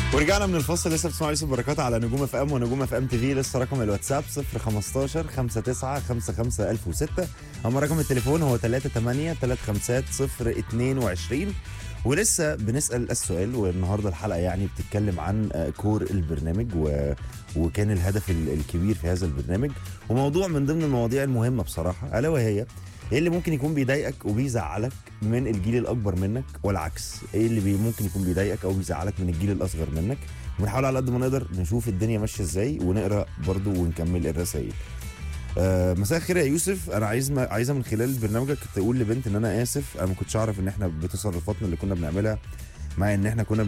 ورجعنا من الفصل لسه بتسمعوا يوسف بركات على نجوم اف ام ونجوم اف ام تي في لسه رقم الواتساب 015 59 55 1006 اما رقم التليفون هو 38 35 022 ولسه بنسال السؤال والنهارده الحلقه يعني بتتكلم عن آه، كور البرنامج و... وكان الهدف ال- الكبير في هذا البرنامج وموضوع من ضمن المواضيع المهمه بصراحه الا وهي ايه اللي ممكن يكون بيضايقك وبيزعلك من الجيل الاكبر منك والعكس ايه اللي بي ممكن يكون بيضايقك او بيزعلك من الجيل الاصغر منك ونحاول على قد ما نقدر نشوف الدنيا ماشيه ازاي ونقرا برضو ونكمل الرسائل آه مساء الخير يا يوسف انا عايز ما عايزه من خلال برنامجك تقول لبنت ان انا اسف انا ما كنتش اعرف ان احنا بتصرفاتنا اللي كنا بنعملها مع ان احنا كنا